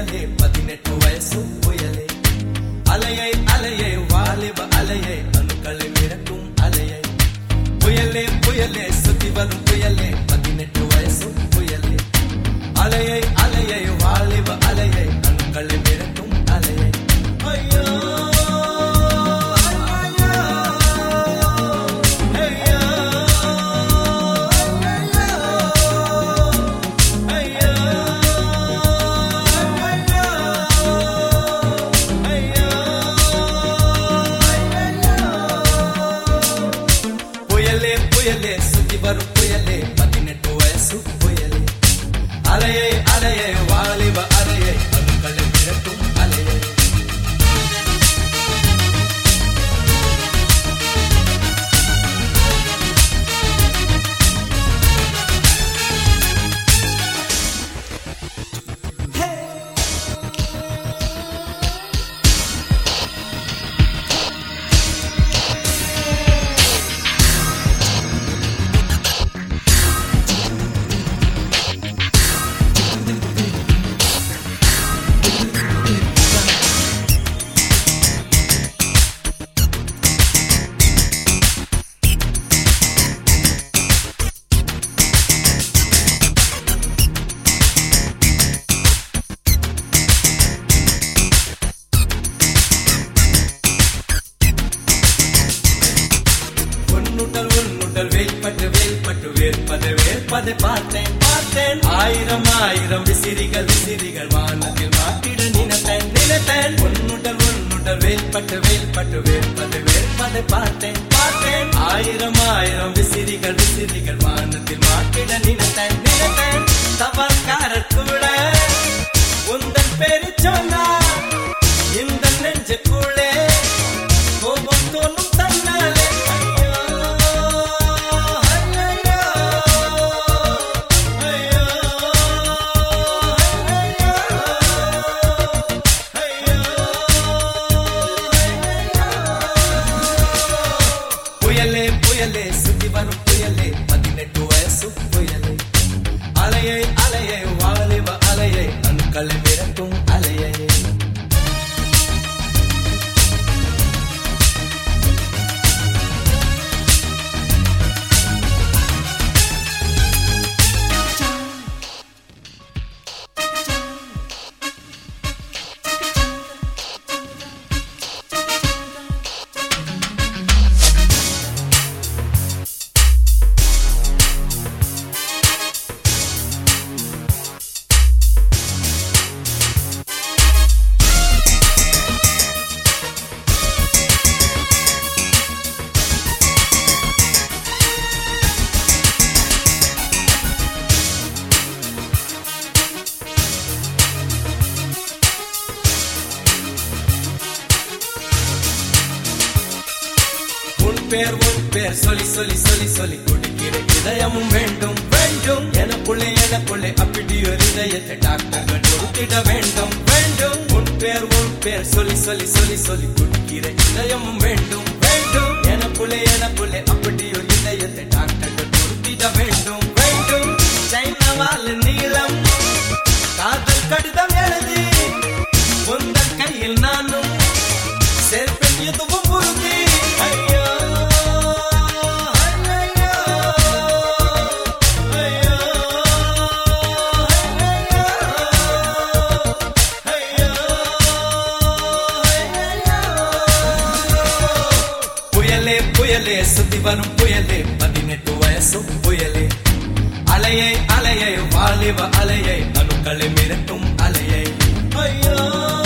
புயலே பதினெட்டு வயசு புயலே அலையை அலையை வாலிப அலையை அணுக்களை மிரட்டும் அலையை புயலே புயலே சுத்தி வரும் புயலே பதினெட்டு வயசு புயலே அலையை அலையை வாலிப அலையை அணுக்களை மிரட்டும் அலையை ஐயோ ஐயோ ஐயோ புயலே புயலே சுத்தி வரும் புயலே பதினெட்டு வயசு புயலே அலையை அலையை வாலிப அலையை அணுக்களை மிரட்டும் அலையை பொன்னுடல் உன்னுடல் வேல்பட்டு வேல்பட்டு வேர்ப்பது வேர்ப்பதை பார்த்தேன் பார்த்தேன் ஆயிரம் ஆயிரம் விசிறிகள் விசிறிகள் வானத்தில் மாட்டிட நினைத்தேன் நினைத்தேன் பொன்னுடல் உன்னுடல் வேல்பட்டு வேல்பட்டு வேர்ப்பது வேர்ப்பதை பார்த்தேன் பார்த்தேன் ஆயிரம் ஆயிரம் விசிறிகள் விசிறிகள் வானத்தில் மாட்டிட நினைத்தேன் நினைத்தேன் தவக்காரர் கூட உந்தன் பேரு சொன்னா இந்த நெஞ்சுக்குள்ளே கோபம் தோணும் தன்னாலே ஐயோ ஐயோ ஐயோ புயலே புயலே சுத்தி வரும் புயலே பதினெட்டு வயசு புயலே அலையை அலையை வாலிப அலையை அணுக்களை மிரட்டும் அலையை உன் பேர் உன் பேர் சொல்லி சொல்லி சொல்லி சொல்லி குடிக்கிற இதயமும் வேண்டும் வேண்டும் எனக்குள்ளே எனக்குள்ளே அப்படி ஒரு இதயத்தை டாக்டர்கள் கொடுத்திட வேண்டும் வேண்டும் உன் பேர் உன் பேர் சொல்லி சொல்லி சொல்லி சொல்லி குடிக்கிற இதயமும் வேண்டும் வேண்டும் எனக்குள்ளே எனக்குள்ளே அப்படி ஒரு இதயத்தை டாக்டர்கள் கொடுத்திட வேண்டும் வேண்டும் சைனவால் நீளம் காதல் கடிதம் எழுதி உந்தன் கையில் நானும் சேர்ப்பேன் எதுவும் உறுதி ஐயோ ஐயோ ஐயோ ஐயோ புயலே புயலே சுத்தி வரும் புயலே பதினெட்டு வயசு புயலே அலையை அலையை வாலிப அலையை அணுக்களை மிரட்டும் அலையை ஐயோ